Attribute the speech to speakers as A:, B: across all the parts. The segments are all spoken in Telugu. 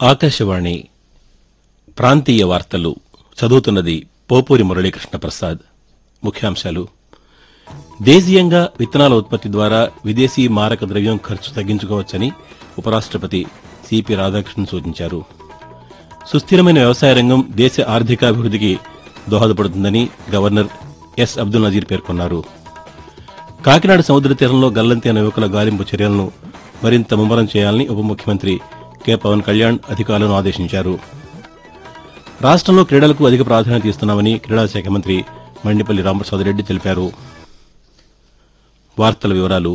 A: ఆకాశవాణి ప్రాంతీయ వార్తలు చదువుతున్నది పోపూరి మురళీకృష్ణ ప్రసాద్ ముఖ్యాంశాలు దేశీయంగా విత్తనాల ఉత్పత్తి ద్వారా విదేశీ మారక ద్రవ్యం ఖర్చు తగ్గించుకోవచ్చని ఉపరాష్టపతి సిపి రాధాకృష్ణన్ సూచించారు సుస్థిరమైన వ్యవసాయ రంగం దేశ ఆర్థికాభివృద్ధికి దోహదపడుతుందని గవర్నర్ ఎస్ అబ్దుల్ నజీర్ పేర్కొన్నారు కాకినాడ సముద్ర తీరంలో గల్లంతైన అనే యువకుల గాలింపు చర్యలను మరింత ముమ్మరం చేయాలని ఉప ముఖ్యమంత్రి కె పవన్ కళ్యాణ్ అధికారులను ఆదేశించారు రాష్ట్రంలో క్రీడలకు అధిక ప్రాధాన్యత ఇస్తున్నామని క్రీడా శాఖ మంత్రి మండిపల్లి రామప్రసాద్ రెడ్డి తెలిపారు వార్తల వివరాలు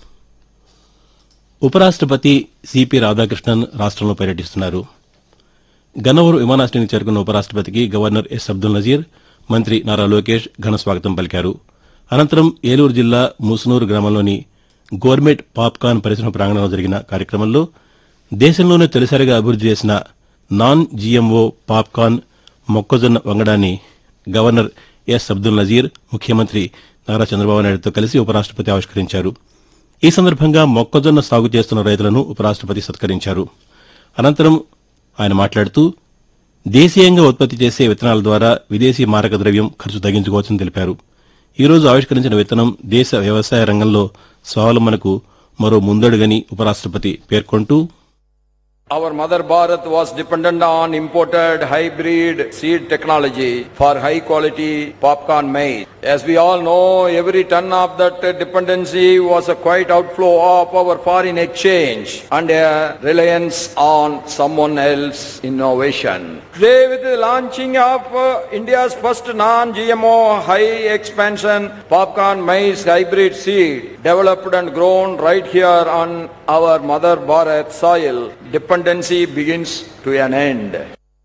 A: ఉపరాష్టపతి సిపి రాధాకృష్ణన్ రాష్ట్రంలో పర్యటిస్తున్నారు గన్నవరం విమానాశ్రయానికి చేరుకున్న ఉపరాష్టపతికి గవర్నర్ ఎస్ అబ్దుల్ నజీర్ మంత్రి నారా లోకేష్ ఘన స్వాగతం పలికారు అనంతరం ఏలూరు జిల్లా ముసునూరు గ్రామంలోని గోర్మెట్ పాప్కార్న్ పరిశ్రమ ప్రాంగణంలో జరిగిన కార్యక్రమంలో దేశంలోనే తొలిసారిగా అభివృద్ది చేసిన నాన్ జీఎంఓ పాప్కార్న్ మొక్కజొన్న వంగడాన్ని గవర్నర్ ఎస్ అబ్దుల్ నజీర్ ముఖ్యమంత్రి నారా చంద్రబాబు నాయుడుతో కలిసి ఉపరాష్టపతి ఆవిష్కరించారు ఈ సందర్భంగా మొక్కజొన్న సాగు చేస్తున్న రైతులను ఉపరాష్టపతి సత్కరించారు అనంతరం ఆయన మాట్లాడుతూ దేశీయంగా ఉత్పత్తి చేసే విత్తనాల ద్వారా విదేశీ మారక ద్రవ్యం ఖర్చు తగ్గించుకోవచ్చని తెలిపారు ఈ రోజు ఆవిష్కరించిన విత్తనం దేశ వ్యవసాయ రంగంలో స్వావలంబనకు మరో ముందడుగని ఉపరాష్టపతి పేర్కొంటూ
B: Our mother Bharat was dependent on imported hybrid seed technology for high quality popcorn maize. As we all know, every ton of that dependency was a quite outflow of our foreign exchange and a reliance on someone else innovation. Today with the launching of uh, India's first non-GMO high expansion popcorn maize hybrid seed developed and grown right here on our mother Bharat soil, dependency begins to an end.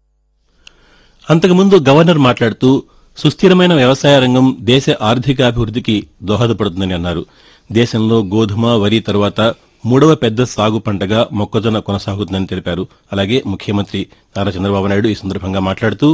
A: అంతకుముందు గవర్నర్ మాట్లాడుతూ సుస్థిరమైన వ్యవసాయ రంగం దేశ ఆర్థికాభివృద్ధికి దోహదపడుతుందని అన్నారు దేశంలో గోధుమ వరి తరువాత మూడవ పెద్ద సాగు పంటగా మొక్కజొన్న కొనసాగుతుందని తెలిపారు అలాగే ముఖ్యమంత్రి నారా చంద్రబాబు నాయుడు ఈ సందర్భంగా మాట్లాడుతూ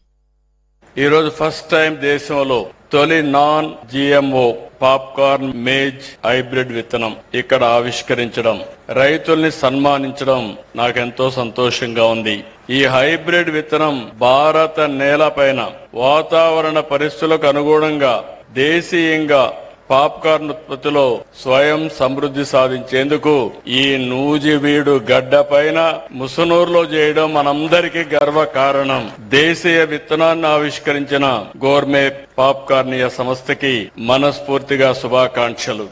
C: ఈ రోజు ఫస్ట్ టైం దేశంలో తొలి non GMO popcorn maize hybrid విత్తనం ఇక్కడ ఆవిష్కరించడం రైతుల్ని సన్మానించడం నాకెంతో సంతోషంగా ఉంది ఈ హైబ్రిడ్ విత్తనం భారత నేలపైన వాతావరణ పరిస్థితులకు అనుగుణంగా దేశీయంగా పాప్కార్న్ ఉత్పత్తిలో స్వయం సమృద్ధి సాధించేందుకు ఈ నూజివీడు గడ్డ పైన ముసునూరులో చేయడం మనందరికీ గర్వ కారణం దేశీయ విత్తనాన్ని ఆవిష్కరించిన గోర్మే పాప్కార్నియ సంస్థకి మనస్ఫూర్తిగా శుభాకాంక్షలు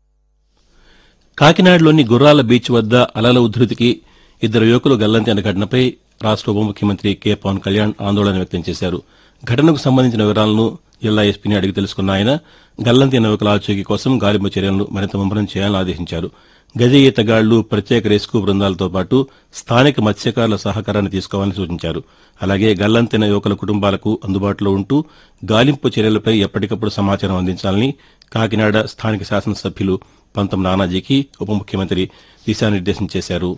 A: కాకినాడలోని గుర్రాల బీచ్ వద్ద అలల ఉధృతికి ఇద్దరు యువకులు గల్లంతైన ఘటనపై రాష్ట ఉప ముఖ్యమంత్రి కె పవన్ కళ్యాణ్ ఆందోళన వ్యక్తం చేశారు ఘటనకు సంబంధించిన వివరాలను జిల్లా ఎస్పీని అడిగి తెలుసుకున్న ఆయన గల్లంతైన యువకుల ఆచూకీ కోసం గాలింపు చర్యలను మరింత ముమ్మరం చేయాలని ఆదేశించారు గజ ఈతగాళ్లు ప్రత్యేక రెస్క్యూ బృందాలతో పాటు స్థానిక మత్స్యకారుల సహకారాన్ని తీసుకోవాలని సూచించారు అలాగే గల్లంతైన యువకుల కుటుంబాలకు అందుబాటులో ఉంటూ గాలింపు చర్యలపై ఎప్పటికప్పుడు సమాచారం అందించాలని కాకినాడ స్థానిక శాసనసభ్యులు పంతం నానాజీకి ఉప ముఖ్యమంత్రి దిశానిర్దేశం చేశారు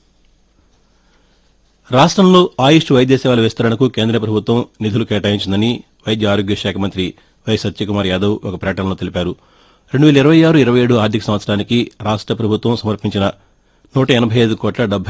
A: రాష్ట్రంలో ఆయుష్ వైద్య సేవల విస్తరణకు కేంద్ర ప్రభుత్వం నిధులు కేటాయించిందని వైద్య ఆరోగ్య శాఖ మంత్రి వై సత్యకుమార్ యాదవ్ ఒక ప్రకటనలో తెలిపారు రెండు వేల ఇరవై ఆరు ఇరవై ఏడు ఆర్థిక సంవత్సరానికి రాష్ట ప్రభుత్వం సమర్పించిన నూట ఎనభై ఐదు కోట్ల డెబ్బై